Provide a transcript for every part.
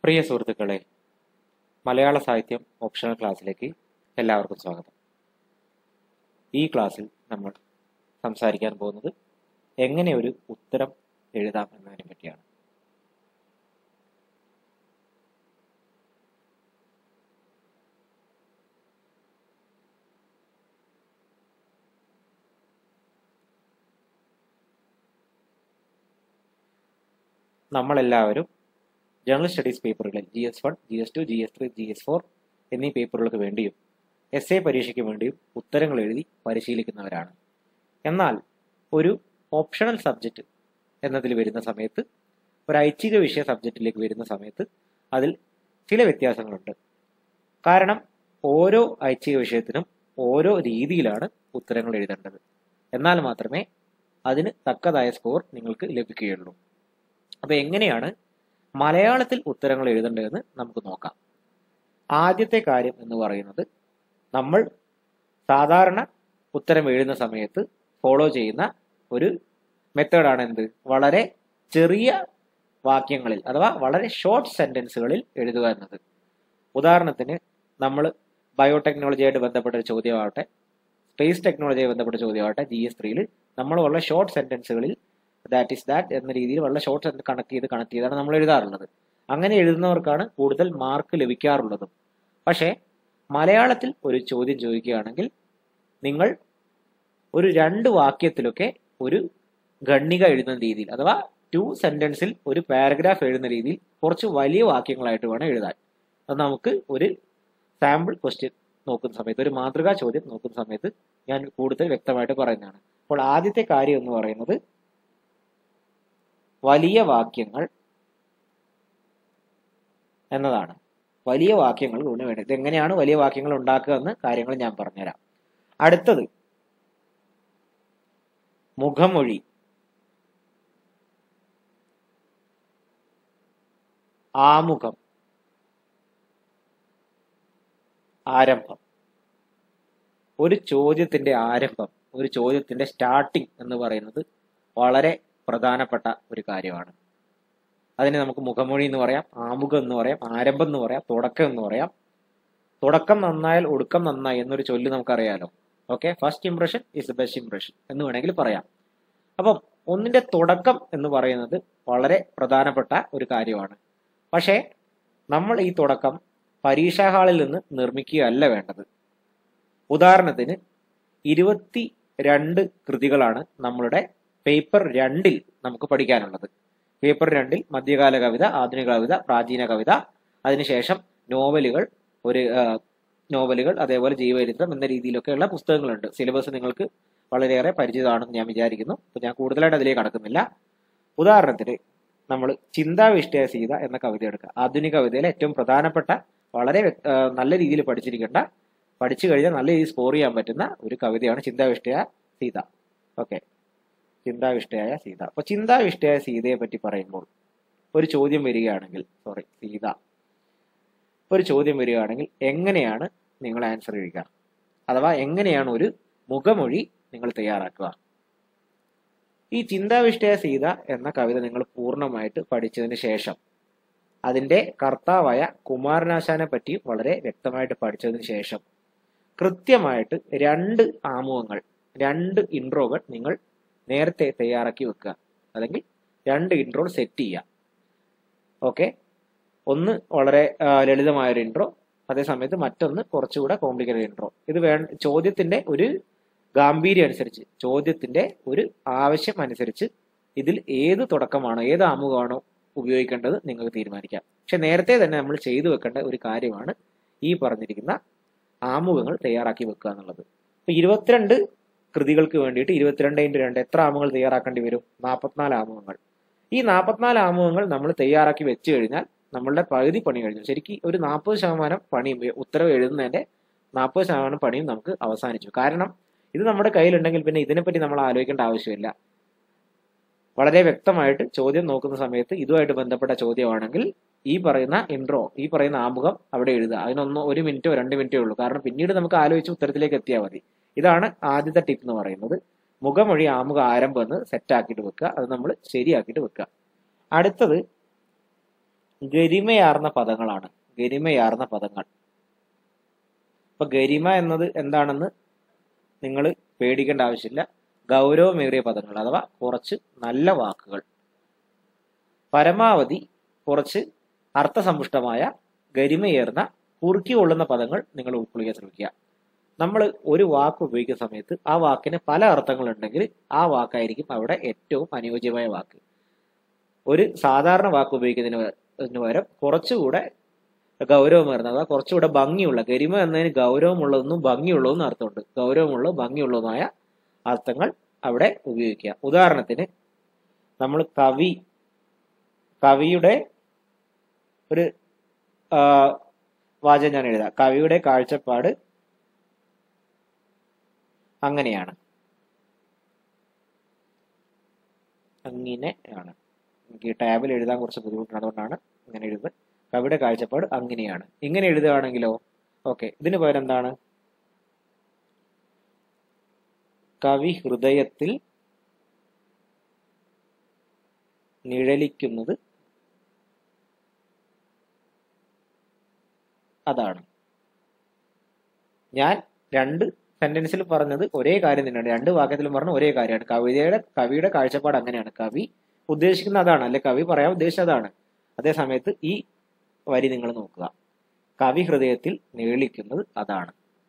പ്രിയ സുഹൃത്തുക്കളെ മലയാള സാഹിത്യം ഓപ്ഷണൽ ക്ലാസ്സിലേക്ക് എല്ലാവർക്കും സ്വാഗതം ഈ ക്ലാസ്സിൽ നമ്മൾ സംസാരിക്കാൻ പോകുന്നത് എങ്ങനെ ഒരു ഉത്തരം എഴുതാം എന്നതിനെ പറ്റിയാണ് നമ്മളെല്ലാവരും ജനറൽ സ്റ്റഡീസ് പേപ്പറുകളിൽ G S one G S two G S three G S four എന്നീ പേപ്പറുകൾക്ക് വേണ്ടിയും എസ് എ പരീക്ഷയ്ക്ക് വേണ്ടിയും ഉത്തരങ്ങൾ എഴുതി പരിശീലിക്കുന്നവരാണ് എന്നാൽ ഒരു ഓപ്ഷണൽ സബ്ജക്റ്റ് എന്നതിൽ വരുന്ന സമയത്ത് ഒരു ഐച്ഛിക വിഷയ സബ്ജക്റ്റിലേക്ക് വരുന്ന സമയത്ത് അതിൽ ചില വ്യത്യാസങ്ങളുണ്ട് കാരണം ഓരോ ഐച്ഛിക വിഷയത്തിനും ഓരോ രീതിയിലാണ് ഉത്തരങ്ങൾ എഴുതേണ്ടത് എന്നാൽ മാത്രമേ അതിന് തക്കതായ സ്കോർ നിങ്ങൾക്ക് ലഭിക്കുകയുള്ളൂ അപ്പൊ എങ്ങനെയാണ് മലയാളത്തിൽ ഉത്തരങ്ങൾ എഴുതേണ്ടതെന്ന് നമുക്ക് നോക്കാം ആദ്യത്തെ കാര്യം എന്ന് പറയുന്നത് നമ്മൾ സാധാരണ ഉത്തരം എഴുതുന്ന സമയത്ത് ഫോളോ ചെയ്യുന്ന ഒരു മെത്തേഡാണ് എന്ത് വളരെ ചെറിയ വാക്യങ്ങളിൽ അഥവാ വളരെ ഷോർട്ട് സെന്റൻസുകളിൽ എഴുതുക എന്നത് ഉദാഹരണത്തിന് നമ്മൾ ബയോടെക്നോളജിയായിട്ട് ബന്ധപ്പെട്ട ഒരു ചോദ്യമാവട്ടെ സ്പേസ് ടെക്നോളജിയായി ബന്ധപ്പെട്ട ചോദ്യമാവട്ടെ ജി എസ് ത്രീയിൽ നമ്മൾ വളരെ ഷോർട്ട് സെന്റൻസുകളിൽ ദാറ്റ് ഈസ് ദാറ്റ് എന്ന രീതിയിൽ വളരെ ഷോർട്ട് കണക്ട് ചെയ്ത് കണക്ട് ചെയ്താണ് നമ്മൾ എഴുതാറുള്ളത് അങ്ങനെ എഴുതുന്നവർക്കാണ് കൂടുതൽ മാർക്ക് ലഭിക്കാറുള്ളതും പക്ഷേ മലയാളത്തിൽ ഒരു ചോദ്യം ചോദിക്കുകയാണെങ്കിൽ നിങ്ങൾ ഒരു രണ്ട് വാക്യത്തിലൊക്കെ ഒരു ഖണ്ണിക എഴുതുന്ന രീതിയിൽ അഥവാ ടു സെന്റൻസിൽ ഒരു പാരഗ്രാഫ് എഴുതുന്ന രീതിയിൽ കുറച്ച് വലിയ വാക്യങ്ങളായിട്ട് വേണം എഴുതാൻ അത് നമുക്ക് ഒരു സാമ്പിൾ ക്വസ്റ്റ്യൻ നോക്കുന്ന സമയത്ത് ഒരു മാതൃകാ ചോദ്യം നോക്കുന്ന സമയത്ത് ഞാൻ കൂടുതൽ വ്യക്തമായിട്ട് പറയുന്നതാണ് അപ്പോൾ ആദ്യത്തെ കാര്യം എന്ന് പറയുന്നത് വലിയ വാക്യങ്ങൾ എന്നതാണ് വലിയ വാക്യങ്ങൾ കൊണ്ട് വേണ്ടത് എങ്ങനെയാണ് വലിയ വാക്യങ്ങൾ ഉണ്ടാക്കുക എന്ന് കാര്യങ്ങൾ ഞാൻ പറഞ്ഞുതരാം അടുത്തത് മുഖമൊഴി ആമുഖം ആരംഭം ഒരു ചോദ്യത്തിന്റെ ആരംഭം ഒരു ചോദ്യത്തിന്റെ സ്റ്റാർട്ടിംഗ് എന്ന് പറയുന്നത് വളരെ പ്രധാനപ്പെട്ട ഒരു കാര്യമാണ് അതിനെ നമുക്ക് മുഖമൊഴി എന്ന് പറയാം ആമുഖം എന്ന് പറയാം ആരംഭം എന്ന് പറയാം തുടക്കം എന്ന് പറയാം തുടക്കം നന്നായാൽ ഒടുക്കം നന്നായി എന്നൊരു ചൊല്ല് നമുക്കറിയാലോ okay first impression is the best impression എന്ന് വേണമെങ്കിൽ പറയാം അപ്പം ഒന്നിന്റെ തുടക്കം എന്ന് പറയുന്നത് വളരെ പ്രധാനപ്പെട്ട ഒരു കാര്യമാണ് പക്ഷേ നമ്മൾ ഈ തുടക്കം പരീക്ഷാ ഹാളിൽ നിന്ന് നിർമ്മിക്കുകയല്ല വേണ്ടത് ഉദാഹരണത്തിന് ഇരുപത്തി രണ്ട് കൃതികളാണ് നമ്മളുടെ പേപ്പർ രണ്ടിൽ നമുക്ക് പഠിക്കാനുള്ളത് പേപ്പർ രണ്ടിൽ മധ്യകാല കവിത ആധുനിക കവിത പ്രാചീന കവിത അതിനുശേഷം നോവലുകൾ ഒരു നോവലുകൾ അതേപോലെ ജീവചരിത്രം എന്ന രീതിയിലൊക്കെയുള്ള പുസ്തകങ്ങളുണ്ട് സിലബസ് നിങ്ങൾക്ക് വളരെയേറെ പരിചിതമാണെന്ന് ഞാൻ വിചാരിക്കുന്നു അപ്പോൾ ഞാൻ കൂടുതലായിട്ട് അതിലേക്ക് കടക്കുന്നില്ല ഉദാഹരണത്തിന് നമ്മൾ ചിന്താവിഷ്ടയ സീത എന്ന കവിത എടുക്കുക ആധുനിക കവിതയിലെ ഏറ്റവും പ്രധാനപ്പെട്ട വളരെ നല്ല രീതിയിൽ പഠിച്ചിരിക്കേണ്ട പഠിച്ചു കഴിഞ്ഞാൽ നല്ല രീതിയിൽ സ്കോർ ചെയ്യാൻ പറ്റുന്ന ഒരു കവിതയാണ് ചിന്താവിഷ്ടയ സീത ഓക്കെ ചിന്താവിഷ്ടയായ സീത അപ്പൊ ചിന്താവിഷ്ടയായ സീതയെ പറ്റി പറയുമ്പോൾ ഒരു ചോദ്യം വരികയാണെങ്കിൽ സോറി സീത ഒരു ചോദ്യം വരികയാണെങ്കിൽ എങ്ങനെയാണ് നിങ്ങൾ ആൻസർ എഴുതുക അഥവാ എങ്ങനെയാണ് ഒരു മുഖമൊഴി നിങ്ങൾ തയ്യാറാക്കുക ഈ ചിന്താവിഷ്ടയ സീത എന്ന കവിത നിങ്ങൾ പൂർണ്ണമായിട്ട് പഠിച്ചതിന് ശേഷം അതിന്റെ കർത്താവായ കുമാരനാശാനെ പറ്റി വളരെ വ്യക്തമായിട്ട് പഠിച്ചതിന് ശേഷം കൃത്യമായിട്ട് രണ്ട് ആമുഖങ്ങൾ രണ്ട് ഇൻട്രോകൾ നിങ്ങൾ നേരത്തെ തയ്യാറാക്കി വെക്കുക അല്ലെങ്കിൽ രണ്ട് ഇൻട്രോ സെറ്റ് ചെയ്യുക ഓക്കെ ഒന്ന് വളരെ ലളിതമായ ഒരു ഇൻട്രോ അതേസമയത്ത് മറ്റൊന്ന് കുറച്ചുകൂടെ കോംപ്ലിക്കേറ്റഡ് ഇൻട്രോ ഇത് വേ ചോദ്യത്തിന്റെ ഒരു ഗാംഭീര്യം അനുസരിച്ച് ചോദ്യത്തിന്റെ ഒരു ആവശ്യം അനുസരിച്ച് ഇതിൽ ഏത് തുടക്കമാണോ ഏത് ആമുഖമാണോ ഉപയോഗിക്കേണ്ടത് നിങ്ങൾക്ക് തീരുമാനിക്കാം പക്ഷെ നേരത്തെ തന്നെ നമ്മൾ ചെയ്തു വെക്കേണ്ട ഒരു കാര്യമാണ് ഈ പറഞ്ഞിരിക്കുന്ന ആമുഖങ്ങൾ തയ്യാറാക്കി വെക്കുക എന്നുള്ളത് ഇപ്പൊ ഇരുപത്തിരണ്ട് കൃതികൾക്ക് വേണ്ടിയിട്ട് ഇരുപത്തിരണ്ട് ഇൻറ്റു രണ്ട് എത്ര ആമുഖങ്ങൾ തയ്യാറാക്കേണ്ടി വരും നാൽപ്പത്തിനാല് ആമുഖങ്ങൾ ഈ നാൽപ്പത്തിനാല് ആമുഖങ്ങൾ നമ്മൾ തയ്യാറാക്കി വെച്ചു കഴിഞ്ഞാൽ നമ്മളുടെ പകുതി പണി കഴിഞ്ഞു ശരിക്കും ഒരു നാൽപ്പത് ശതമാനം പണിയും ഉത്തരവ് എഴുതുന്നതിന്റെ നാൽപ്പത് ശതമാനം പണിയും നമുക്ക് അവസാനിച്ചു കാരണം ഇത് നമ്മുടെ കയ്യിലുണ്ടെങ്കിൽ പിന്നെ ഇതിനെപ്പറ്റി നമ്മൾ ആലോചിക്കേണ്ട ആവശ്യമില്ല വളരെ വ്യക്തമായിട്ട് ചോദ്യം നോക്കുന്ന സമയത്ത് ഇതുമായിട്ട് ബന്ധപ്പെട്ട ചോദ്യമാണെങ്കിൽ ഈ പറയുന്ന ഇൻട്രോ ഈ പറയുന്ന ആമുഖം അവിടെ എഴുതുക അതിനൊന്നോ ഒരു മിനിറ്റോ രണ്ട് മിനിറ്റോ ഉള്ളൂ കാരണം പിന്നീട് നമുക്ക് ആലോചിച്ച് ഉത്തരത്തിലേക്ക് എത്തിയാൽ മതി ഇതാണ് ആദ്യത്തെ ടിപ്പ് എന്ന് പറയുന്നത് മുഖമൊഴി ആമുഖ ആരംഭം എന്ന് സെറ്റ് ആക്കിയിട്ട് വെക്കുക അത് നമ്മൾ ശരിയാക്കിയിട്ട് വെക്കുക അടുത്തത് ഗരിമയാർന്ന പദങ്ങളാണ് ഗരിമയാർന്ന പദങ്ങൾ അപ്പൊ ഗരിമ എന്നത് എന്താണെന്ന് നിങ്ങൾ പേടിക്കേണ്ട ആവശ്യമില്ല ഗൗരവമേറിയ പദങ്ങൾ അഥവാ കുറച്ച് നല്ല വാക്കുകൾ പരമാവധി കുറച്ച് അർത്ഥസമ്പുഷ്ടമായ ഗരിമയേറുന്ന കുറുക്കി കൊള്ളുന്ന പദങ്ങൾ നിങ്ങൾ ഉൾക്കൊള്ളിക്കാൻ ശ്രമിക്കുക നമ്മൾ ഒരു വാക്ക് ഉപയോഗിക്കുന്ന സമയത്ത് ആ വാക്കിന് പല അർത്ഥങ്ങളുണ്ടെങ്കിൽ ആ വാക്കായിരിക്കും അവിടെ ഏറ്റവും അനുയോജ്യമായ വാക്ക് ഒരു സാധാരണ വാക്ക് ഉപയോഗിക്കുന്നതിന് പ- തിന് പകരം കുറച്ചുകൂടെ ഗൗരവമേറുന്ന അഥവാ കുറച്ചുകൂടെ ഭംഗിയുള്ള ഗരിമ എന്നതിന് ഗൗരവമുള്ളതെന്നും ഭംഗിയുള്ളതെന്നും അർത്ഥമുണ്ട് ഗൗരവമുള്ള ഭംഗിയുള്ളതുമായ അർത്ഥങ്ങൾ അവിടെ ഉപയോഗിക്കുക ഉദാഹരണത്തിന് നമ്മൾ കവി കവിയുടെ ഒരു ആ, വാചകം ഞാൻ എഴുതാം കവിയുടെ കാഴ്ചപ്പാട് അങ്ങനെയാണ് അങ്ങനെയാണ് എനിക്ക് ഈ ടാബിൽ എഴുതാൻ കുറച്ച് ബുദ്ധിമുട്ടാണ് അതുകൊണ്ടാണ് ഇങ്ങനെ എഴുതുന്നത് കവിയുടെ കാഴ്ചപ്പാട് അങ്ങനെയാണ് ഇങ്ങനെ എഴുതുകയാണെങ്കിലോ ഓക്കെ ഇതിന് പകരം എന്താണ് കവി ഹൃദയത്തിൽ നിഴലിക്കുന്നത് അതാണ് ഞാൻ രണ്ട് സെന്റൻസിൽ പറഞ്ഞത് ഒരേ കാര്യം തന്നെയാണ് രണ്ട് വാക്യത്തിലും പറഞ്ഞ ഒരേ കാര്യമാണ് കവിതയുടെ കവിയുടെ കാഴ്ചപ്പാട് അങ്ങനെയാണ് കവി ഉദ്ദേശിക്കുന്ന അതാണ് അല്ലെ കവി പറയാൻ ഉദ്ദേശിച്ചത് അതാണ് അതേ സമയത്ത് ഈ വരി നിങ്ങൾ നോക്കുക കവി ഹൃദയത്തിൽ നീളിക്കുന്നത് അതാണ്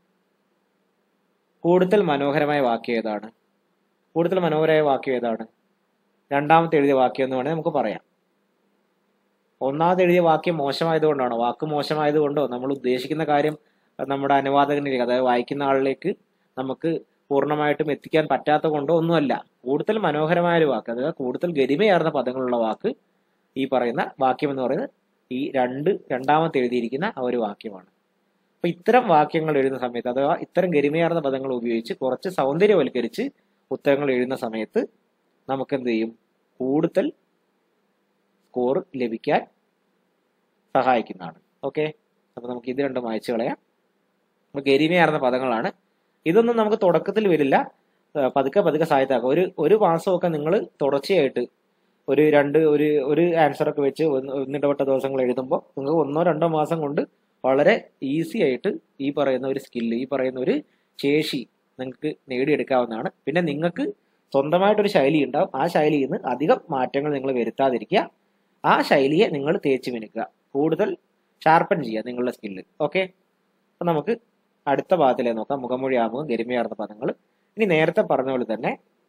കൂടുതൽ മനോഹരമായ വാക്യം ഏതാണ് കൂടുതൽ മനോഹരമായ വാക്യം ഏതാണ് രണ്ടാമത്തെ എഴുതിയ വാക്യം എന്ന് വേണമെങ്കിൽ നമുക്ക് പറയാം ഒന്നാമത് എഴുതിയ വാക്യം മോശമായതുകൊണ്ടാണോ വാക്ക് മോശമായതുകൊണ്ടോ നമ്മൾ ഉദ്ദേശിക്കുന്ന കാര്യം നമ്മുടെ അനുവാദകനിലേക്ക് അതായത് വായിക്കുന്ന ആളിലേക്ക് നമുക്ക് പൂർണ്ണമായിട്ടും എത്തിക്കാൻ പറ്റാത്ത കൊണ്ടോ ഒന്നുമല്ല കൂടുതൽ മനോഹരമായ ഒരു വാക്ക് അതായത് കൂടുതൽ ഗരിമയാർന്ന പദങ്ങളുള്ള വാക്ക് ഈ പറയുന്ന വാക്യം എന്ന് പറയുന്നത് ഈ രണ്ട് രണ്ടാമത്തെ എഴുതിയിരിക്കുന്ന ആ ഒരു വാക്യമാണ് അപ്പൊ ഇത്തരം വാക്യങ്ങൾ എഴുതുന്ന സമയത്ത് അഥവാ ഇത്തരം ഗരിമയാർന്ന പദങ്ങൾ ഉപയോഗിച്ച് കുറച്ച് സൗന്ദര്യവൽക്കരിച്ച് ഉത്തരങ്ങൾ എഴുതുന്ന സമയത്ത് നമുക്ക് എന്ത് ചെയ്യും കൂടുതൽ സ്കോർ ലഭിക്കാൻ സഹായിക്കുന്നതാണ് ഓക്കെ അപ്പൊ നമുക്ക് ഇത് രണ്ടും വായിച്ചു കളയാം അപ്പൊ ഗരിമയാർന്ന പദങ്ങളാണ് ഇതൊന്നും നമുക്ക് തുടക്കത്തിൽ വരില്ല ആ, പതുക്കെ പതുക്കെ സാഹിത്യമാക്കാം ഒരു ഒരു മാസമൊക്കെ നിങ്ങൾ തുടർച്ചയായിട്ട് ഒരു രണ്ട് ഒരു ഒരു ആൻസർ ഒക്കെ വെച്ച് ഒന്ന് ഒന്നിടപെട്ട ദിവസങ്ങൾ എഴുതുമ്പോൾ നിങ്ങൾക്ക് ഒന്നോ രണ്ടോ മാസം കൊണ്ട് വളരെ ഈസി ആയിട്ട് ഈ പറയുന്ന ഒരു സ്കില്ല് ഈ പറയുന്ന ഒരു ശേഷി നിങ്ങൾക്ക് നേടിയെടുക്കാവുന്നതാണ് പിന്നെ നിങ്ങൾക്ക് സ്വന്തമായിട്ടൊരു ശൈലി ഉണ്ടാവും ആ ശൈലിയിൽ നിന്ന് അധികം മാറ്റങ്ങൾ നിങ്ങൾ വരുത്താതിരിക്കുക ആ ശൈലിയെ നിങ്ങൾ തേച്ച് മിനുക്കുക കൂടുതൽ ഷാർപ്പൻ ചെയ്യുക നിങ്ങളുടെ സ്കില്ല് ഓക്കെ അപ്പൊ നമുക്ക് അടുത്ത ഭാഗത്തിലേ നോക്കാം മുഖമൊഴി ആമുഖം ഗരിമയാർന്ന പദങ്ങൾ ഇനി നേരത്തെ പറഞ്ഞ പോലെ തന്നെ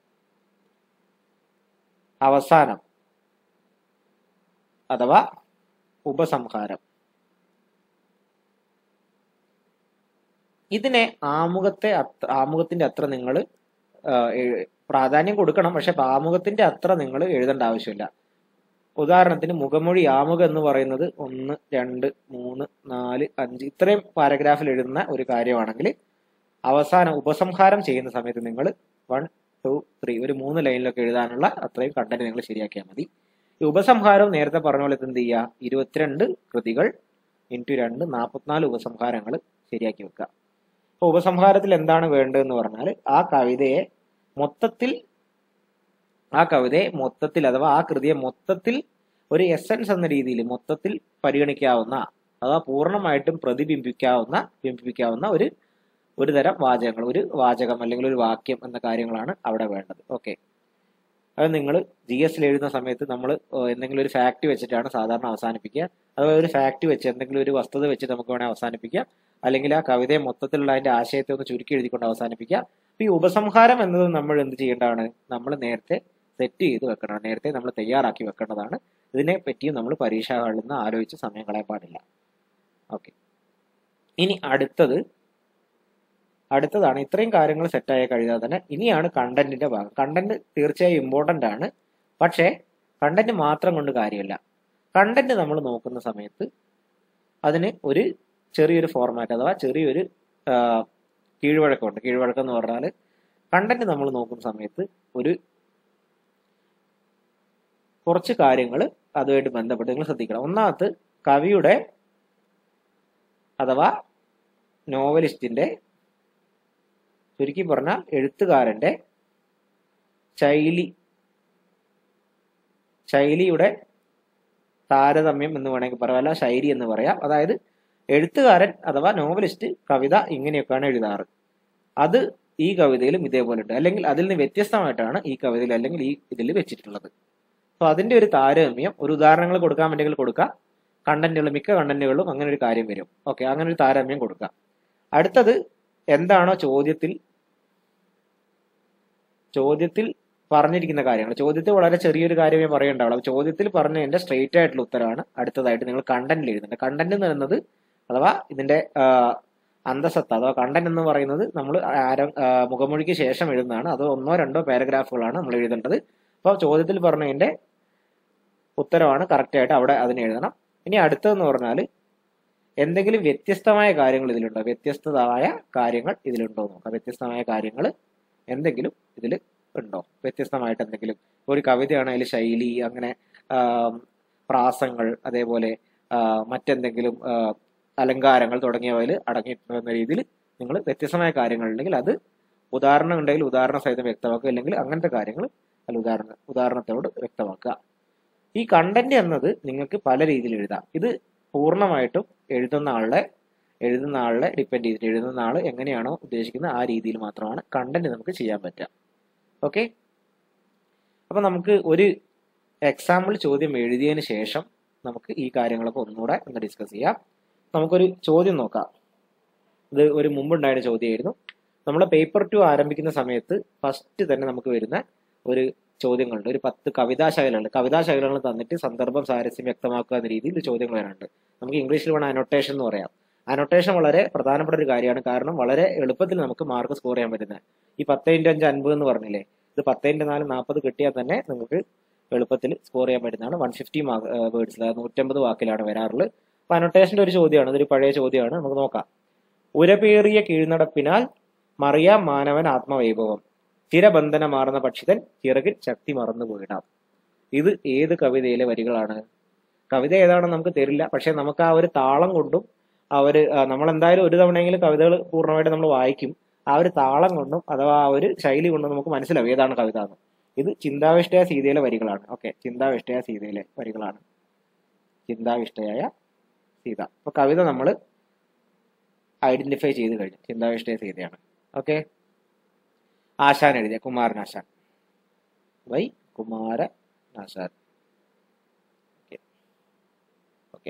അവസാനം അഥവാ ഉപസംഹാരം ഇതിനെ ആമുഖത്തെ അത്ര ആമുഖത്തിന്റെ അത്ര നിങ്ങൾ പ്രാധാന്യം കൊടുക്കണം പക്ഷെ ആമുഖത്തിന്റെ അത്ര നിങ്ങൾ എഴുതേണ്ട ആവശ്യമില്ല ഉദാഹരണത്തിന് മുഖമൊഴി ആമുഖം എന്ന് പറയുന്നത് ഒന്ന് രണ്ട് മൂന്ന് നാല് അഞ്ച് ഇത്രയും പാരഗ്രാഫിൽ എഴുതുന്ന ഒരു കാര്യമാണെങ്കിൽ അവസാനം ഉപസംഹാരം ചെയ്യുന്ന സമയത്ത് നിങ്ങൾ വൺ ടു ത്രീ ഒരു മൂന്ന് ലൈനിലൊക്കെ എഴുതാനുള്ള അത്രയും കണ്ടന്റ് നിങ്ങൾ ശരിയാക്കിയാൽ മതി ഈ ഉപസംഹാരം നേരത്തെ പറഞ്ഞ പോലെ എന്ത് ചെയ്യുക ഇരുപത്തിരണ്ട് കൃതികൾ ഇൻറ്റു രണ്ട് നാൽപ്പത്തിനാല് ഉപസംഹാരങ്ങൾ ശരിയാക്കി വെക്കുക അപ്പൊ ഉപസംഹാരത്തിൽ എന്താണ് വേണ്ടതെന്ന് പറഞ്ഞാൽ ആ കവിതയെ മൊത്തത്തിൽ ആ കവിതയെ മൊത്തത്തിൽ അഥവാ ആ കൃതിയെ മൊത്തത്തിൽ ഒരു എസൻസ് എന്ന രീതിയിൽ മൊത്തത്തിൽ പരിഗണിക്കാവുന്ന അഥവാ പൂർണ്ണമായിട്ടും പ്രതിബിംബിക്കാവുന്ന ബിംബിപ്പിക്കാവുന്ന ഒരു ഒരു തരം വാചകങ്ങൾ ഒരു വാചകം അല്ലെങ്കിൽ ഒരു വാക്യം എന്ന കാര്യങ്ങളാണ് അവിടെ വേണ്ടത് ഓക്കെ അത് നിങ്ങൾ ജി എസിൽ എഴുതുന്ന സമയത്ത് നമ്മൾ എന്തെങ്കിലും ഒരു ഫാക്ട് വെച്ചിട്ടാണ് സാധാരണ അവസാനിപ്പിക്കുക അഥവാ ഒരു ഫാക്ട് വെച്ച് എന്തെങ്കിലും ഒരു വസ്തുത വെച്ച് നമുക്ക് വേണേൽ അവസാനിപ്പിക്കാം അല്ലെങ്കിൽ ആ കവിതയെ മൊത്തത്തിലുള്ള അതിന്റെ ആശയത്തെ ഒന്ന് ചുരുക്കി എഴുതിക്കൊണ്ട് അവസാനിപ്പിക്കുക അപ്പൊ ഈ ഉപസംഹാരം എന്നത് നമ്മൾ എന്ത് ചെയ്യേണ്ടതാണ് നമ്മൾ നേരത്തെ സെറ്റ് ചെയ്ത് വെക്കണം നേരത്തെ നമ്മൾ തയ്യാറാക്കി വെക്കേണ്ടതാണ് ഇതിനെ പറ്റിയും നമ്മൾ പരീക്ഷാ ഹാളിൽ നിന്ന് ആലോചിച്ച് സമയം കളയാൻ പാടില്ല ഓക്കെ ഇനി അടുത്തത് അടുത്തതാണ് ഇത്രയും കാര്യങ്ങൾ സെറ്റായ കഴിയാതെ തന്നെ ഇനിയാണ് കണ്ടന്റിന്റെ ഭാഗം കണ്ടന്റ് തീർച്ചയായും ഇമ്പോർട്ടന്റ് ആണ് പക്ഷേ കണ്ടന്റ് മാത്രം കൊണ്ട് കാര്യമില്ല കണ്ടന്റ് നമ്മൾ നോക്കുന്ന സമയത്ത് അതിന് ഒരു ചെറിയൊരു ഫോർമാറ്റ് അഥവാ ചെറിയൊരു ആ, കീഴ്വഴക്കമുണ്ട് കീഴ്വഴക്കം എന്ന് പറഞ്ഞാൽ കണ്ടന്റ് നമ്മൾ നോക്കുന്ന സമയത്ത് ഒരു കുറച്ച് കാര്യങ്ങൾ അതുമായിട്ട് ബന്ധപ്പെട്ട് നിങ്ങൾ ശ്രദ്ധിക്കണം ഒന്നാമത് കവിയുടെ അഥവാ നോവലിസ്റ്റിന്റെ ചുരുക്കി പറഞ്ഞാൽ എഴുത്തുകാരന്റെ ശൈലി ശൈലിയുടെ താരതമ്യം എന്ന് വേണമെങ്കിൽ പറയാം അല്ല ശൈലി എന്ന് പറയാം അതായത് എഴുത്തുകാരൻ അഥവാ നോവലിസ്റ്റ് കവിത ഇങ്ങനെയൊക്കെയാണ് എഴുതാറ് അത് ഈ കവിതയിലും ഇതേപോലെ ഉണ്ട് അല്ലെങ്കിൽ അതിൽ നിന്ന് വ്യത്യസ്തമായിട്ടാണ് ഈ കവിതയിൽ അല്ലെങ്കിൽ ഈ ഇതിൽ വെച്ചിട്ടുള്ളത് അപ്പോൾ അതിന്റെ ഒരു താരതമ്യം ഒരു ഉദാഹരണങ്ങൾ കൊടുക്കാൻ വേണ്ടെങ്കിൽ കൊടുക്കാം കണ്ടന്റുകൾ മിക്ക കണ്ടന്റുകളിലും അങ്ങനെ ഒരു കാര്യം വരും ഓക്കെ അങ്ങനെ ഒരു താരതമ്യം കൊടുക്കാം അടുത്തത് എന്താണോ ചോദ്യത്തിൽ ചോദ്യത്തിൽ പറഞ്ഞിരിക്കുന്ന കാര്യങ്ങൾ ചോദ്യത്തിൽ വളരെ ചെറിയൊരു കാര്യമേ പറയണ്ടാവുള്ളൂ അപ്പോൾ ചോദ്യത്തിൽ പറഞ്ഞതിന്റെ സ്ട്രെയിറ്റ് ആയിട്ടുള്ള ഉത്തരമാണ് അടുത്തതായിട്ട് നിങ്ങൾ കണ്ടന്റിൽ എഴുതുന്നത് കണ്ടന്റ് എന്ന് പറയുന്നത് അഥവാ ഇതിന്റെ ആ, അന്തസത്ത അഥവാ കണ്ടന്റ് എന്ന് പറയുന്നത് നമ്മൾ ആരം ആ, മുഖമൊഴിക്ക് ശേഷം എഴുതുന്നതാണ് അത് ഒന്നോ രണ്ടോ പാരഗ്രാഫുകളാണ് നമ്മൾ എഴുതേണ്ടത് അപ്പോൾ ചോദ്യത്തിൽ പറഞ്ഞതിന്റെ ഉത്തരവാണ് കറക്റ്റ് ആയിട്ട് അവിടെ അതിന് എഴുതണം ഇനി അടുത്തതെന്ന് പറഞ്ഞാൽ എന്തെങ്കിലും വ്യത്യസ്തമായ കാര്യങ്ങൾ ഇതിലുണ്ടോ വ്യത്യസ്തമായ കാര്യങ്ങൾ ഇതിലുണ്ടോ എന്ന് നോക്കാം വ്യത്യസ്തമായ കാര്യങ്ങൾ എന്തെങ്കിലും ഇതിൽ ഉണ്ടോ വ്യത്യസ്തമായിട്ട് എന്തെങ്കിലും ഒരു കവിതയാണ് അതിൽ ശൈലി അങ്ങനെ ആം, പ്രാസങ്ങൾ അതേപോലെ ആ, മറ്റെന്തെങ്കിലും ആ, അലങ്കാരങ്ങൾ തുടങ്ങിയവയിൽ അടങ്ങിയിട്ടുള്ള രീതിയിൽ നിങ്ങൾ വ്യത്യസ്തമായ കാര്യങ്ങൾ ഉണ്ടെങ്കിൽ അത് ഉദാഹരണം ഉണ്ടെങ്കിൽ ഉദാഹരണ സഹിതം വ്യക്തമാക്കുക അല്ലെങ്കിൽ അങ്ങനത്തെ കാര്യങ്ങൾ അല്ല ഉദാഹരണ ഉദാഹരണത്തോട് വ്യക്തമാക്കുക ഈ കണ്ടന്റ് എന്നത് നിങ്ങൾക്ക് പല രീതിയിൽ എഴുതാം ഇത് പൂർണ്ണമായിട്ടും എഴുതുന്ന ആളുടെ എഴുതുന്ന ആളെ ഡിപ്പെൻഡ് ചെയ്തിട്ട് എഴുതുന്ന ആൾ എങ്ങനെയാണോ ഉദ്ദേശിക്കുന്നത് ആ രീതിയിൽ മാത്രമാണ് കണ്ടന്റ് നമുക്ക് ചെയ്യാൻ പറ്റുക ഓക്കെ അപ്പൊ നമുക്ക് ഒരു എക്സാമ്പിൾ ചോദ്യം എഴുതിയതിന് ശേഷം നമുക്ക് ഈ കാര്യങ്ങളൊക്കെ ഒന്നുകൂടെ ഒന്ന് ഡിസ്കസ് ചെയ്യാം നമുക്കൊരു ചോദ്യം നോക്കാം ഇത് ഒരു മുമ്പുണ്ടായ ചോദ്യമായിരുന്നു നമ്മുടെ പേപ്പർ ടു ആരംഭിക്കുന്ന സമയത്ത് ഫസ്റ്റ് തന്നെ നമുക്ക് വരുന്ന ഒരു ചോദ്യങ്ങളുണ്ട് ഒരു പത്ത് കവിതാ ശൈലകൾ കവിതാ ശൈലകൾ തന്നിട്ട് സന്ദർഭം സാരസ്യം വ്യക്തമാക്കുക എന്ന രീതിയിൽ ചോദ്യങ്ങൾ വരാനുണ്ട് നമുക്ക് ഇംഗ്ലീഷിൽ വേണം അനോട്ടേഷൻ എന്ന് പറയാം അനോട്ടേഷൻ വളരെ പ്രധാനപ്പെട്ട ഒരു കാര്യമാണ് കാരണം വളരെ എളുപ്പത്തിൽ നമുക്ക് മാർക്ക് സ്കോർ ചെയ്യാൻ പറ്റുന്നത് ഈ പത്ത് ഇൻറ്റു അഞ്ച് അൻപത് എന്ന് പറഞ്ഞില്ലേ ഇത് പത്ത് ഇൻറ്റു നാല് നാൽപ്പത് കിട്ടിയാൽ തന്നെ നിങ്ങൾക്ക് എളുപ്പത്തിൽ സ്കോർ ചെയ്യാൻ പറ്റുന്നതാണ് വൺ ഫിഫ്റ്റി മാർക്ക് വേർഡ്സിൽ നൂറ്റമ്പത് വാക്കിലാണ് വരാറുള്ളത് അപ്പൊ അനോട്ടേഷന്റെ ഒരു ചോദ്യമാണ് ഇതൊരു പഴയ ചോദ്യമാണ് നമുക്ക് നോക്കാം ഉരപേറിയ കീഴ്നടപ്പിനാൽ മറിയാം മാനവൻ ആത്മവൈഭവം ചിരബന്ധനമാർന്ന പക്ഷിതൻ ചിറകിൽ ശക്തി മറന്നു പോയിടാം ഇത് ഏത് കവിതയിലെ വരികളാണ് കവിത ഏതാണെന്ന് നമുക്ക് തരില്ല പക്ഷെ നമുക്ക് ആ ഒരു താളം കൊണ്ടും ആ ഒരു ആ, നമ്മൾ എന്തായാലും ഒരു തവണയെങ്കിലും കവിതകൾ പൂർണ്ണമായിട്ട് നമ്മൾ വായിക്കും ആ ഒരു താളം കൊണ്ടും അഥവാ ആ ഒരു ശൈലി കൊണ്ടും നമുക്ക് മനസ്സിലാവും ഏതാണ് കവിത എന്ന് ഇത് ചിന്താവിഷ്ടയ സീതയിലെ വരികളാണ് ഓക്കെ ചിന്താവിഷ്ടയ സീതയിലെ വരികളാണ് ചിന്താവിഷ്ടയായ സീത അപ്പൊ കവിത നമ്മൾ ഐഡന്റിഫൈ ചെയ്ത് കഴിഞ്ഞു ചിന്താവിഷ്ടയ സീതയാണ് ഓക്കെ ആശാൻ എഴുതിയ കുമാരനാശാൻ വൈ കുമാരനാശാൻ ഓക്കെ ഓക്കെ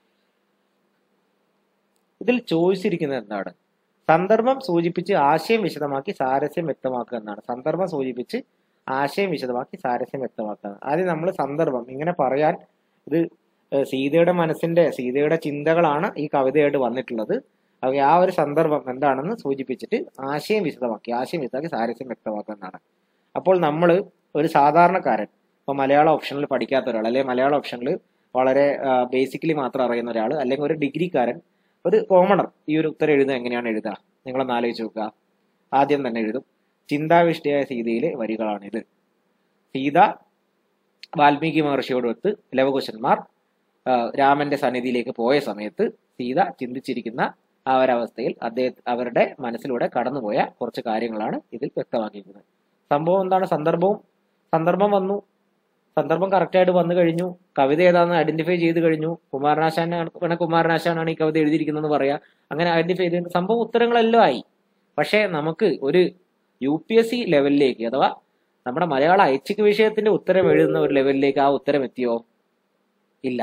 ഇതിൽ ചോദിച്ചിരിക്കുന്നത് എന്താണ് സന്ദർഭം സൂചിപ്പിച്ച് ആശയം വിശദമാക്കി സാരസ്യം വ്യക്തമാക്കുക എന്നാണ് സന്ദർഭം സൂചിപ്പിച്ച് ആശയം വിശദമാക്കി സാരസ്യം വ്യക്തമാക്കുക ആദ്യം നമ്മൾ സന്ദർഭം ഇങ്ങനെ പറയാൻ ഇത് ഏഹ് സീതയുടെ മനസ്സിന്റെ സീതയുടെ ചിന്തകളാണ് ഈ കവിതയായിട്ട് വന്നിട്ടുള്ളത് അപ്പൊ ആ ഒരു സന്ദർഭം എന്താണെന്ന് സൂചിപ്പിച്ചിട്ട് ആശയം വിശദമാക്കി ആശയം വിശദമാക്കി സാരസ്യം വ്യക്തമാക്കുക എന്നാണ് അപ്പോൾ നമ്മൾ ഒരു സാധാരണക്കാരൻ ഇപ്പൊ മലയാളം ഓപ്ഷനിൽ പഠിക്കാത്ത ഒരാൾ അല്ലെങ്കിൽ മലയാളം ഓപ്ഷനിൽ വളരെ ബേസിക്കലി മാത്രം അറിയുന്ന ഒരാൾ അല്ലെങ്കിൽ ഒരു ഡിഗ്രിക്കാരൻ ഒരു കോമണർ ഈ ഒരു ഉത്തരം എഴുതുക എങ്ങനെയാണ് എഴുതുക നിങ്ങളൊന്ന് ആലോചിച്ച് നോക്കുക ആദ്യം തന്നെ എഴുതും ചിന്താവിഷ്ടയായ സീതയിലെ വരികളാണിത് സീത വാൽമീകി മഹർഷിയോടൊത്ത് ലവകുശന്മാർ ആ, രാമന്റെ സന്നിധിയിലേക്ക് പോയ സമയത്ത് സീത ചിന്തിച്ചിരിക്കുന്ന ആ ഒരവസ്ഥയിൽ അദ്ദേഹം അവരുടെ മനസ്സിലൂടെ കടന്നുപോയ കുറച്ച് കാര്യങ്ങളാണ് ഇതിൽ വ്യക്തമാക്കിയിരിക്കുന്നത് സംഭവം എന്താണ് സന്ദർഭവും സന്ദർഭം വന്നു സന്ദർഭം കറക്റ്റായിട്ട് വന്നു കഴിഞ്ഞു കവിത ഏതാണെന്ന് ഐഡന്റിഫൈ ചെയ്ത് കഴിഞ്ഞു കുമാരനാശാനാണ് വേണേ കുമാരനാശാനാണ് ഈ കവിത എഴുതിയിരിക്കുന്നതെന്ന് പറയാം അങ്ങനെ ഐഡന്റിഫൈ ചെയ്ത് സംഭവം ഉത്തരങ്ങളെല്ലാം ആയി പക്ഷേ നമുക്ക് ഒരു യു പി എസ് സി ലെവലിലേക്ക് അഥവാ നമ്മുടെ മലയാള ഐച്ഛിക വിഷയത്തിന്റെ ഉത്തരം എഴുതുന്ന ഒരു ലെവലിലേക്ക് ആ ഉത്തരം എത്തിയോ ഇല്ല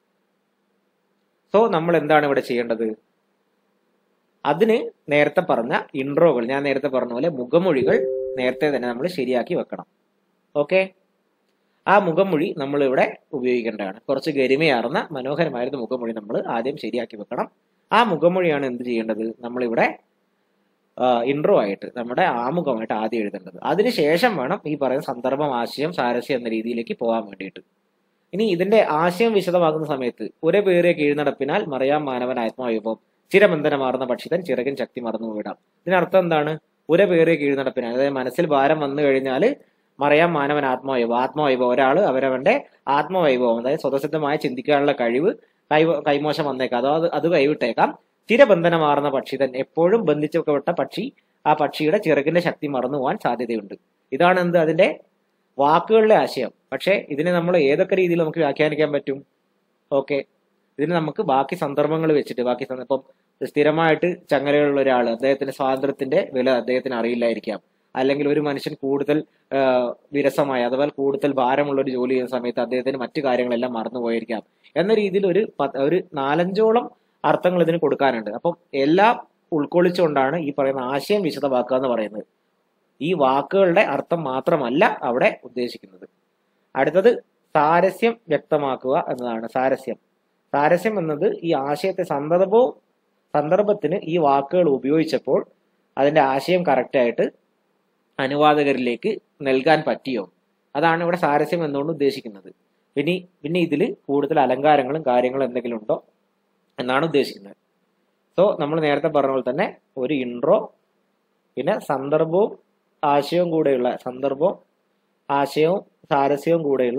സോ നമ്മൾ എന്താണ് ഇവിടെ ചെയ്യേണ്ടത് അതിന് നേരത്തെ പറഞ്ഞ ഇൻട്രോകൾ ഞാൻ നേരത്തെ പറഞ്ഞ പോലെ മുഖമൊഴികൾ നേരത്തെ തന്നെ നമ്മൾ ശരിയാക്കി വെക്കണം ഓക്കെ ആ മുഖമൊഴി നമ്മൾ ഇവിടെ ഉപയോഗിക്കേണ്ടതാണ് കുറച്ച് ഗരിമയാർന്ന മനോഹരമായിരുന്ന മുഖമൊഴി നമ്മൾ ആദ്യം ശരിയാക്കി വെക്കണം ആ മുഖമൊഴിയാണ് എന്ത് ചെയ്യേണ്ടത് നമ്മളിവിടെ ഇൻട്രോ ആയിട്ട് നമ്മുടെ ആമുഖമായിട്ട് ആദ്യം എഴുതേണ്ടത് അതിനുശേഷം വേണം ഈ പറയുന്ന സന്ദർഭം ആശയം സാരസ്യം എന്ന രീതിയിലേക്ക് പോകാൻ വേണ്ടിയിട്ട് ഇനി ഇതിന്റെ ആശയം വിശദമാകുന്ന സമയത്ത് ഒരേ പേരെ കീഴ്നടപ്പിനാൽ മറിയാം മാനവൻ ആത്മവൈഭവം ചിരബന്ധനമാർന്ന പക്ഷിതൻ ചിറകൻ ശക്തി മറന്നു വിടാം ഇതിനർത്ഥം എന്താണ് ഒരേ പേരെ കീഴ്നടപ്പിനാൽ അതായത് മനസ്സിൽ ഭാരം വന്നു കഴിഞ്ഞാൽ മറിയാം മാനവൻ ആത്മവൈഭവം ആത്മവൈഭവം ഒരാൾ അവരവന്റെ ആത്മവൈഭവം അതായത് സ്വതസിദ്ധമായി ചിന്തിക്കാനുള്ള കഴിവ് കൈ കൈമോശം വന്നേക്കാം അതോ അത് അത് കൈവിട്ടേക്കാം ചിരബന്ധനമാർന്ന പക്ഷിതൻ എപ്പോഴും ബന്ധിച്ചപ്പെട്ട പക്ഷി ആ പക്ഷിയുടെ ചിറകിന്റെ ശക്തി മറന്നു പോകാൻ സാധ്യതയുണ്ട് ഇതാണ് എന്ത് അതിന്റെ വാക്കുകളിലെ ആശയം പക്ഷേ ഇതിനെ നമ്മൾ ഏതൊക്കെ രീതിയിൽ നമുക്ക് വ്യാഖ്യാനിക്കാൻ പറ്റും ഓക്കെ ഇതിന് നമുക്ക് ബാക്കി സന്ദർഭങ്ങൾ വെച്ചിട്ട് ബാക്കി സന്ദ- ഇപ്പം സ്ഥിരമായിട്ട് ചങ്ങലയുള്ള ഒരാൾ അദ്ദേഹത്തിന്റെ സ്വാതന്ത്ര്യത്തിന്റെ വില അദ്ദേഹത്തിന് അറിയില്ലായിരിക്കാം അല്ലെങ്കിൽ ഒരു മനുഷ്യൻ കൂടുതൽ ആ, വിരസമായ അഥവാ കൂടുതൽ ഭാരമുള്ള ഒരു ജോലി ചെയ്യുന്ന സമയത്ത് അദ്ദേഹത്തിന് മറ്റു കാര്യങ്ങളെല്ലാം മറന്നുപോയിരിക്കാം എന്ന രീതിയിൽ ഒരു പത്ത്- ഒരു നാലഞ്ചോളം അർത്ഥങ്ങൾ ഇതിന് കൊടുക്കാനുണ്ട് അപ്പം എല്ലാം ഉൾക്കൊള്ളിച്ചുകൊണ്ടാണ് ഈ പറയുന്ന ആശയം വിശദമാക്കുക എന്ന് പറയുന്നത് ഈ വാക്കുകളുടെ അർത്ഥം മാത്രമല്ല അവിടെ ഉദ്ദേശിക്കുന്നത് അടുത്തത് സാരസ്യം വ്യക്തമാക്കുക എന്നതാണ് സാരസ്യം സാരസ്യം എന്നത് ഈ ആശയത്തെ സന്ദർഭവും സന്ദർഭത്തിന് ഈ വാക്കുകൾ ഉപയോഗിച്ചപ്പോൾ അതിന്റെ ആശയം കറക്റ്റായിട്ട് അനുവാദകരിലേക്ക് നൽകാൻ പറ്റിയോ അതാണ് ഇവിടെ സാരസ്യം എന്നുകൊണ്ട് ഉദ്ദേശിക്കുന്നത് പിന്നെ ഈ- പിന്നെ ഇതിൽ കൂടുതൽ അലങ്കാരങ്ങളും കാര്യങ്ങളും എന്തെങ്കിലും ഉണ്ടോ എന്നാണ് ഉദ്ദേശിക്കുന്നത് സോ നമ്മൾ നേരത്തെ പറഞ്ഞ പോലെ തന്നെ ഒരു ഇൻട്രോ പിന്നെ സന്ദർഭവും ആശയവും കൂടെയുള്ള സന്ദർഭവും ആശയവും സാരസ്യവും കൂടെയുള്ള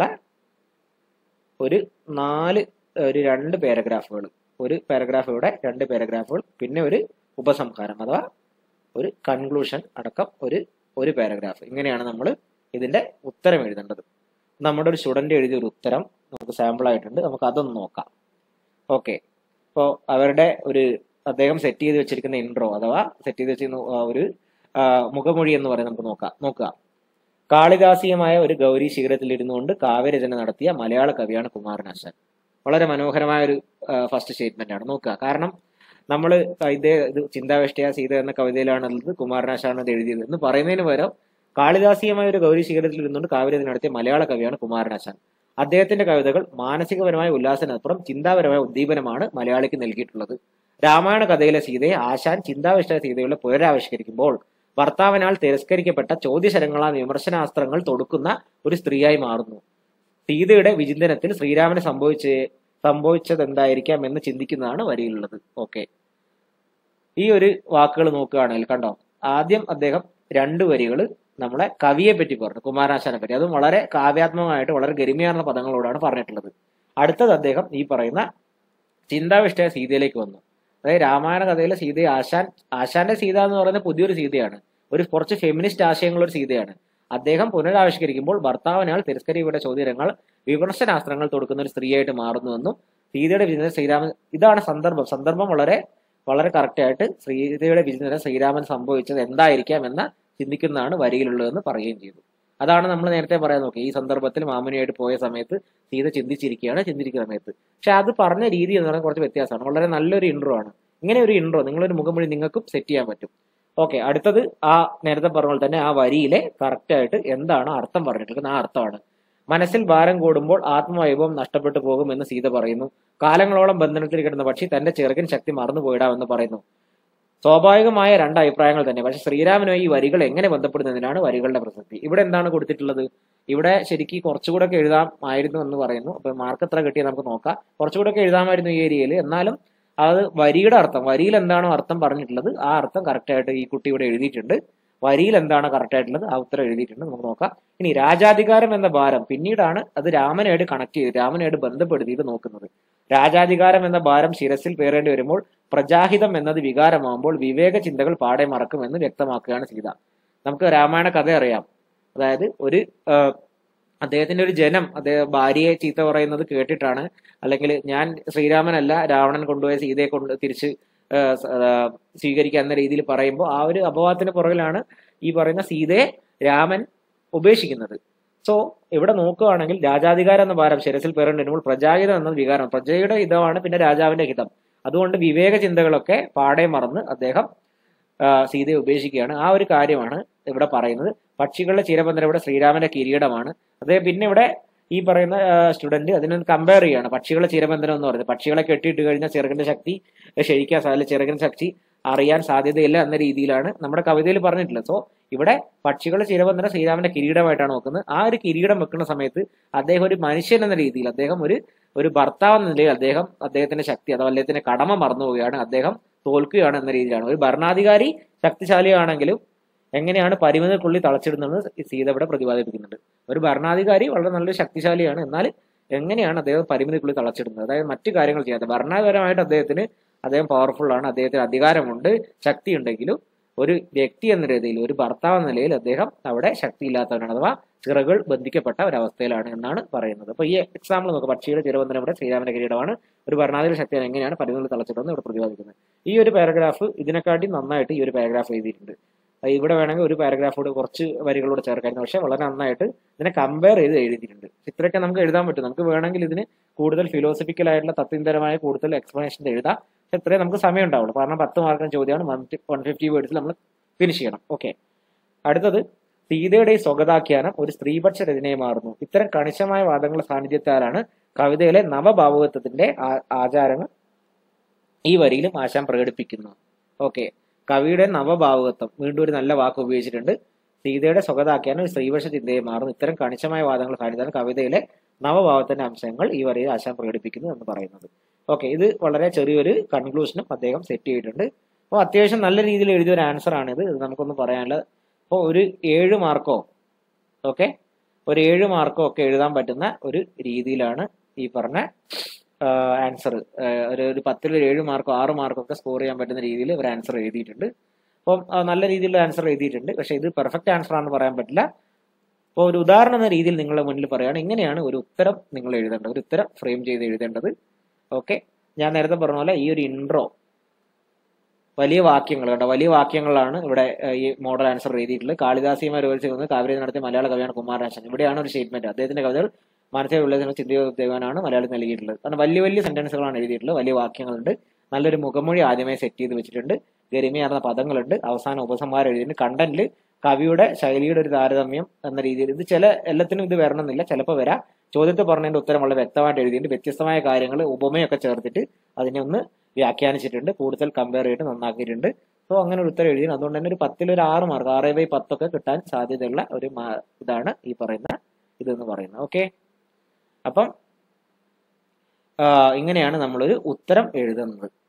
ഒരു നാല് ഒരു രണ്ട് പാരഗ്രാഫുകൾ ഒരു പാരഗ്രാഫ് ഇവിടെ രണ്ട് പാരഗ്രാഫുകൾ പിന്നെ ഒരു ഉപസംഹാരം അഥവാ ഒരു കൺക്ലൂഷൻ അടക്കം ഒരു ഒരു പാരഗ്രാഫ് ഇങ്ങനെയാണ് നമ്മൾ ഇതിന്റെ ഉത്തരം എഴുതേണ്ടത് നമ്മുടെ ഒരു സ്റ്റുഡന്റ് എഴുതിയ ഒരു ഉത്തരം നമുക്ക് സാമ്പിൾ ആയിട്ടുണ്ട് നമുക്ക് അതൊന്ന് നോക്കാം ഓക്കെ ഇപ്പോൾ അവരുടെ ഒരു അദ്ദേഹം സെറ്റ് ചെയ്ത് വെച്ചിരിക്കുന്ന ഇൻട്രോ അഥവാ സെറ്റ് ചെയ്ത് വെച്ചിരുന്ന ആ, ഒരു ആ, മുഖമൊഴി എന്ന് പറയുന്നത് നമുക്ക് നോക്കാം നോക്കുക കാളിദാസീയമായ ഒരു ഗൗരി ശിഖരത്തിൽ ഇരുന്നുകൊണ്ട് കാവ്യരചന നടത്തിയ മലയാള കവിയാണ് കുമാരനാശാൻ വളരെ മനോഹരമായ ഒരു ഫസ്റ്റ് സ്റ്റേറ്റ്മെന്റ് ആണ് നോക്കുക കാരണം നമ്മൾ ഇതേ ഇത് ചിന്താവിഷ്ടയ സീത എന്ന കവിതയിലാണുള്ളത് കുമാരനാശാണ് ഇത് എഴുതിയത് എന്ന് പറയുന്നതിന് പകരം കാളിദാസീയമായ ഒരു ഗൗരി ശിഖരത്തിൽ ഇരുന്നുകൊണ്ട് കാവ്യരചന നടത്തിയ മലയാള കവിയാണ് കുമാരനാശാൻ അദ്ദേഹത്തിന്റെ കവിതകൾ മാനസികപരമായ ഉല്ലാസത്തിനപ്പുറം ചിന്താപരമായ ഉദ്ദീപനമാണ് മലയാളിക്ക് നൽകിയിട്ടുള്ളത് രാമായണ കഥയിലെ സീതയെ ആശാൻ ചിന്താവിഷ്ട സീതയുടെ പുനരാവിഷ്കരിക്കുമ്പോൾ ഭർത്താവിനാൽ തിരസ്കരിക്കപ്പെട്ട ചോദ്യശരങ്ങളാൽ വിമർശനാസ്ത്രങ്ങൾ തൊടുക്കുന്ന ഒരു സ്ത്രീയായി മാറുന്നു സീതയുടെ വിചിന്തനത്തിൽ ശ്രീരാമന് സംഭവിച്ച സംഭവിച്ചത് എന്തായിരിക്കാം എന്ന് ചിന്തിക്കുന്നതാണ് വരിയിലുള്ളത് ഓക്കെ ഈ ഒരു വാക്കുകൾ നോക്കുകയാണെങ്കിൽ കണ്ടോ ആദ്യം അദ്ദേഹം രണ്ട് വരികൾ നമ്മളെ കവിയെ പറ്റി പറഞ്ഞു കുമാരാശാനെ പറ്റി അതും വളരെ കാവ്യാത്മകമായിട്ട് വളരെ ഗരിമയാർന്ന പദങ്ങളോടാണ് പറഞ്ഞിട്ടുള്ളത് അടുത്തത് അദ്ദേഹം ഈ പറയുന്ന ചിന്താവിഷ്ടയ സീതയിലേക്ക് വന്നു അതായത് രാമായണ കഥയിലെ സീതയെ ആശാൻ ആശാന്റെ സീത എന്ന് പറയുന്നത് പുതിയൊരു സീതയാണ് ഒരു കുറച്ച് ഫെമിനിസ്റ്റ് ആശയങ്ങളുള്ള ഒരു സീതയാണ് അദ്ദേഹം പുനരാവിഷ്കരിക്കുമ്പോൾ ഭർത്താവിനാൽ തിരസ്കരിയുടെ ചോദ്യങ്ങൾ വിമർശനാസ്ത്രങ്ങൾ കൊടുക്കുന്ന ഒരു സ്ത്രീയായിട്ട് മാറുന്നുവെന്നും സീതയുടെ വിചിന്തനം ശ്രീരാമൻ ഇതാണ് സന്ദർഭം സന്ദർഭം വളരെ വളരെ കറക്റ്റ് ആയിട്ട് സീതയുടെ വിചിന്തനം ശ്രീരാമൻ സംഭവിച്ചത് എന്തായിരിക്കാം എന്ന ചിന്തിക്കുന്നതാണ് വരിയിലുള്ളതെന്ന് പറയുകയും ചെയ്തു അതാണ് നമ്മൾ നേരത്തെ പറയാൻ നോക്കി ഈ സന്ദർഭത്തിൽ മാമുനിയായിട്ട് പോയ സമയത്ത് സീത ചിന്തിച്ചിരിക്കുകയാണ് ചിന്തിച്ചിരിക്കുന്ന സമയത്ത് പക്ഷെ അത് പറഞ്ഞ രീതി എന്ന് പറയുന്നത് കുറച്ച് വ്യത്യാസമാണ് വളരെ നല്ലൊരു ഇൻട്രോ ആണ് ഇങ്ങനെ ഒരു ഇൻട്രോ നിങ്ങളൊരു മുഖംമൊഴി നിങ്ങൾക്കും സെറ്റ് ചെയ്യാൻ പറ്റും ഓക്കെ അടുത്തത് ആ നേരത്തെ പറഞ്ഞ പോലെ തന്നെ ആ വരിയിലെ കറക്റ്റ് ആയിട്ട് എന്താണ് അർത്ഥം പറഞ്ഞിട്ടുള്ളത് ആ അർത്ഥമാണ് മനസ്സിൽ ഭാരം കൂടുമ്പോൾ ആത്മവൈഭവം നഷ്ടപ്പെട്ടു പോകുമെന്ന് സീത പറയുന്നു കാലങ്ങളോളം ബന്ധനത്തിൽ കിടന്ന പക്ഷി തന്റെ ചെറുകൻ ശക്തി മറന്നുപോയിടാമെന്ന് പറയുന്നു സ്വാഭാവികമായ രണ്ട് അഭിപ്രായങ്ങൾ തന്നെ പക്ഷെ ശ്രീരാമനുമായി ഈ വരികൾ എങ്ങനെ ബന്ധപ്പെടുന്നതിനാണ് വരികളുടെ പ്രസക്തി ഇവിടെ എന്താണ് കൊടുത്തിട്ടുള്ളത് ഇവിടെ ശരിക്കും കുറച്ചുകൂടെ ഒക്കെ എഴുതാമായിരുന്നു എന്ന് പറയുന്നു അപ്പൊ മാർക്ക് എത്ര കിട്ടിയത് നമുക്ക് നോക്കാം കുറച്ചുകൂടെ ഒക്കെ എഴുതാമായിരുന്നു ഈ ഏരിയയിൽ എന്നാലും അത് വരിയുടെ അർത്ഥം വരിയിൽ എന്താണോ അർത്ഥം പറഞ്ഞിട്ടുള്ളത് ആ അർത്ഥം കറക്റ്റ് ആയിട്ട് ഈ കുട്ടി ഇവിടെ എഴുതിയിട്ടുണ്ട് വരിയിൽ എന്താണ് കറക്റ്റ് ആയിട്ടുള്ളത് ആ ഉത്തരം എഴുതിയിട്ടുണ്ട് നമുക്ക് നോക്കാം ഇനി രാജാധികാരം എന്ന ഭാരം പിന്നീടാണ് അത് രാമനായിട്ട് കണക്ട് ചെയ്ത് രാമനായിട്ട് ബന്ധപ്പെടുത്തിയിട്ട് നോക്കുന്നത് രാജാധികാരം എന്ന ഭാരം ശിരസിൽ പേറേണ്ടി വരുമ്പോൾ പ്രജാഹിതം എന്നത് വികാരമാകുമ്പോൾ വിവേക ചിന്തകൾ പാടെ മറക്കുമെന്ന് വ്യക്തമാക്കുകയാണ് സീത നമുക്ക് രാമായണ കഥ അറിയാം അതായത് ഒരു ആ, അദ്ദേഹത്തിന്റെ ഒരു ജനം അദ്ദേഹം ഭാര്യയെ ചീത്ത പറയുന്നത് കേട്ടിട്ടാണ് അല്ലെങ്കിൽ ഞാൻ ശ്രീരാമനല്ല രാവണൻ കൊണ്ടുപോയ സീതയെ കൊണ്ട് തിരിച്ച് ആ, സ- ആ, സ്വീകരിക്കുക എന്ന രീതിയിൽ പറയുമ്പോൾ ആ ഒരു അപവാദത്തിന് പുറകിലാണ് ഈ പറയുന്ന സീതയെ രാമൻ ഉപേക്ഷിക്കുന്നത് സോ ഇവിടെ നോക്കുകയാണെങ്കിൽ രാജാധികാരം എന്ന ഭാരം ശിരസിൽ പേരുണ്ട് വരുമ്പോൾ പ്രജാഹിതം എന്നത് വികാരം പ്രജയുടെ ഹിതമാണ് പിന്നെ രാജാവിന്റെ ഹിതം അതുകൊണ്ട് വിവേക ചിന്തകളൊക്കെ പാടെ മറന്ന് അദ്ദേഹം ആ, സീതയെ ഉപേക്ഷിക്കുകയാണ് ആ ഒരു കാര്യമാണ് ഇവിടെ പറയുന്നത് പക്ഷികളുടെ ചിരബന്ധനം ഇവിടെ ശ്രീരാമന്റെ കിരീടമാണ് അതേ പിന്നെ ഇവിടെ ഈ പറയുന്ന സ്റ്റുഡന്റ് അതിനൊന്ന് കമ്പയർ ചെയ്യാണ് പക്ഷികളെ ചിരബന്ധനം എന്ന് പറയുന്നത് പക്ഷികളെ കെട്ടിയിട്ട് കഴിഞ്ഞാൽ ചെറുകന്റെ ശക്തി ക്ഷയിക്കാൻ സാധ്യത ചെറുകന്റെ ശക്തി അറിയാൻ സാധ്യതയില്ല എന്ന രീതിയിലാണ് നമ്മുടെ കവിതയിൽ പറഞ്ഞിട്ടുള്ളത് സോ ഇവിടെ പക്ഷികളുടെ ചിരബന്ധനം ശ്രീരാമന്റെ കിരീടമായിട്ടാണ് നോക്കുന്നത് ആ ഒരു കിരീടം വെക്കുന്ന സമയത്ത് അദ്ദേഹം ഒരു മനുഷ്യൻ എന്ന രീതിയിൽ അദ്ദേഹം ഒരു ഒരു ഭർത്താവ് എന്ന നിലയിൽ അദ്ദേഹം അദ്ദേഹത്തിന്റെ ശക്തി അഥവാ അദ്ദേഹത്തിന്റെ കടമ മറന്നു പോവുകയാണ് അദ്ദേഹം തോൽക്കുകയാണ് എന്ന രീതിയിലാണ് ഒരു ഭരണാധികാരി ശക്തിശാലിയാണെങ്കിലും എങ്ങനെയാണ് പരിമിതിക്കുള്ളിൽ തളച്ചിടുന്നത് സീത ഇവിടെ പ്രതിപാദിപ്പിക്കുന്നുണ്ട് ഒരു ഭരണാധികാരി വളരെ നല്ലൊരു ശക്തിശാലിയാണ് എന്നാൽ എങ്ങനെയാണ് അദ്ദേഹം പരിമിതിക്കുള്ളിൽ തളച്ചിടുന്നത് അതായത് മറ്റു കാര്യങ്ങൾ ചെയ്യാതെ ഭരണപരമായിട്ട് അദ്ദേഹത്തിന് അദ്ദേഹം പവർഫുൾ ആണ് അദ്ദേഹത്തിന് അധികാരമുണ്ട് ശക്തി ഉണ്ടെങ്കിലും ഒരു വ്യക്തി എന്ന രീതിയിൽ ഒരു ഭർത്താവ് എന്ന നിലയിൽ അദ്ദേഹം അവിടെ ശക്തിയില്ലാത്തവനാണ് അഥവാ ചിറകൾ ബന്ധിക്കപ്പെട്ട ഒരവസ്ഥയിലാണ് എന്നാണ് പറയുന്നത് അപ്പൊ ഈ എക്സാമ്പിൾ നോക്കുക പക്ഷിയുടെ ചിരബന്ധനം ഇവിടെ ശ്രീരാമന്റെ കിരീടമാണ് ഒരു ഭരണാധികാര ശക്തിയാണ് എങ്ങനെയാണ് പരിധിയിൽ തളച്ചിട്ടെന്ന് ഇവിടെ പ്രതിപാദിക്കുന്നത് ഈ ഒരു പാരഗ്രാഫ് ഇതിനെക്കാട്ടി നന്നായിട്ട് ഈ ഒരു പാരഗ്രാഫ് എഴുതിയിട്ടുണ്ട് അത് ഇവിടെ വേണമെങ്കിൽ ഒരു പാരഗ്രാഫോട് കുറച്ച് വരികളോട് ചേർക്കായിരുന്നു പക്ഷെ വളരെ നന്നായിട്ട് ഇതിനെ കമ്പയർ ചെയ്ത് എഴുതിയിട്ടുണ്ട് ഇത്രയൊക്കെ നമുക്ക് എഴുതാൻ പറ്റും നമുക്ക് വേണമെങ്കിൽ ഇതിന് കൂടുതൽ ഫിലോസഫിക്കൽ ആയിട്ടുള്ള തത്വപരമായ കൂടുതൽ എക്സ്പ്ലനേഷൻ എഴുതാം പക്ഷെ ഇത്രയും നമുക്ക് സമയം ഉണ്ടാവുള്ളൂ കാരണം പത്ത് മാർക്കിന് ചോദ്യമാണ് വൺ ഫിഫ്റ്റി വേർഡ്സിൽ നമ്മൾ ഫിനിഷ് ചെയ്യണം ഓക്കെ അടുത്തത് സീതയുടെ ഈ സ്വഗതാഖ്യാനം ഒരു സ്ത്രീപക്ഷ രചനയെ മാറുന്നു ഇത്തരം കണിശമായ വാദങ്ങളുടെ സാന്നിധ്യത്താലാണ് കവിതയിലെ നവഭാവുകത്വത്തിന്റെ ആ- ആചാരങ്ങൾ ഈ വരിയിലും ആശാൻ പ്രകടിപ്പിക്കുന്നു ഓക്കെ കവിയുടെ നവഭാവുകത്വം വീണ്ടും ഒരു നല്ല വാക്ക് ഉപയോഗിച്ചിട്ടുണ്ട് സീതയുടെ സ്വഗതാഖ്യാനം ഒരു സ്ത്രീപക്ഷ ചിന്തയെ മാറുന്നു ഇത്തരം കണിശമായ വാദങ്ങൾ സാന്നിധ്യമാണ് കവിതയിലെ നവഭാവത്തിന്റെ അംശങ്ങൾ ഈ വരിയിൽ ആശാൻ പ്രകടിപ്പിക്കുന്നു എന്ന് പറയുന്നത് ഓക്കെ ഇത് വളരെ ചെറിയൊരു കൺക്ലൂഷനും അദ്ദേഹം സെറ്റ് ചെയ്തിട്ടുണ്ട് അപ്പോൾ അത്യാവശ്യം നല്ല രീതിയിൽ എഴുതിയ ഒരു ആൻസർ ആണിത് ഇത് നമുക്കൊന്ന് പറയാനുള്ളത് അപ്പോൾ ഒരു ഏഴ് മാർക്കോ ഓക്കെ ഒരു ഏഴ് മാർക്കോ ഒക്കെ എഴുതാൻ പറ്റുന്ന ഒരു രീതിയിലാണ് ഈ പറഞ്ഞ ആൻസർ ഒരു ഒരു പത്തിൽ ഒരു ഏഴ് മാർക്കോ ആറ് മാർക്കോ ഒക്കെ സ്കോർ ചെയ്യാൻ പറ്റുന്ന രീതിയിൽ ഒരു ആൻസർ എഴുതിയിട്ടുണ്ട് അപ്പം ആ, നല്ല രീതിയിലുള്ള ആൻസർ എഴുതിയിട്ടുണ്ട് പക്ഷെ ഇത് പെർഫെക്റ്റ് ആൻസർ ആണെന്ന് പറയാൻ പറ്റില്ല അപ്പോൾ ഒരു ഉദാഹരണം എന്ന രീതിയിൽ നിങ്ങളുടെ മുന്നിൽ പറയുകയാണ് ഇങ്ങനെയാണ് ഒരു ഉത്തരം നിങ്ങൾ എഴുതേണ്ടത് ഒരു ഉത്തരം ഫ്രെയിം ചെയ്ത് എഴുതേണ്ടത് ഓക്കെ ഞാൻ നേരത്തെ പറഞ്ഞ പോലെ ഈ ഒരു ഇൻട്രോ വലിയ വാക്യങ്ങൾ കേട്ടോ വലിയ വാക്യങ്ങളാണ് ഇവിടെ ഏഹ്, ഈ മോഡൽ ആൻസർ എഴുതിയിട്ടുള്ളത് കാളിദാസിയുമായി രോഹിച്ച് കാവ്യം നടത്തിയ മലയാള കവിയാണ് കുമാരനാശൻ ഇവിടെയാണ് ഒരു സ്റ്റേറ്റ്മെന്റ് അദ്ദേഹത്തിന്റെ കവിതകൾ മാനസിക ഉള്ളതിനുള്ള ചിന്തയോദ്ദേശമാണ് മലയാളത്തിൽ നൽകിയിട്ടുള്ളത് കാരണം വലിയ വലിയ സെന്റൻസുകളാണ് എഴുതിയിട്ടുള്ളത് വലിയ വാക്യങ്ങളുണ്ട് നല്ലൊരു മുഖമൊഴി ആദ്യമേ സെറ്റ് ചെയ്ത് വെച്ചിട്ടുണ്ട് ഗരിമയാർന്ന പദങ്ങളുണ്ട് അവസാന ഉപസംഹാരം എഴുതിയിട്ടുണ്ട് കണ്ടന്റിൽ കവിയുടെ ശൈലിയുടെ ഒരു താരതമ്യം എന്ന രീതിയിൽ ഇത് ചില എല്ലാത്തിനും ഇത് വരണമെന്നില്ല ചിലപ്പോൾ വരാം ചോദ്യത്തിൽ പറഞ്ഞതിന്റെ ഉത്തരം വളരെ വ്യക്തമായിട്ട് എഴുതിയിട്ടുണ്ട് വ്യത്യസ്തമായ കാര്യങ്ങൾ ഉപമയൊക്കെ ചേർത്തിട്ട് അതിനെ ഒന്ന് വ്യാഖ്യാനിച്ചിട്ടുണ്ട് കൂടുതൽ കമ്പയർ ചെയ്തിട്ട് നന്നാക്കിയിട്ടുണ്ട് സോ അങ്ങനെ ഒരു ഉത്തരം എഴുതി അതുകൊണ്ട് തന്നെ ഒരു പത്തിൽ ഒരു ആറ് മാർക്ക് ആറ് ബൈ പത്തൊക്കെ കിട്ടാൻ സാധ്യതയുള്ള ഒരു മാ- ഇതാണ് ഈ പറയുന്ന ഇതെന്ന് പറയുന്നത് ഓക്കെ അപ്പം ആ, ഇങ്ങനെയാണ് നമ്മളൊരു ഉത്തരം എഴുതുന്നത്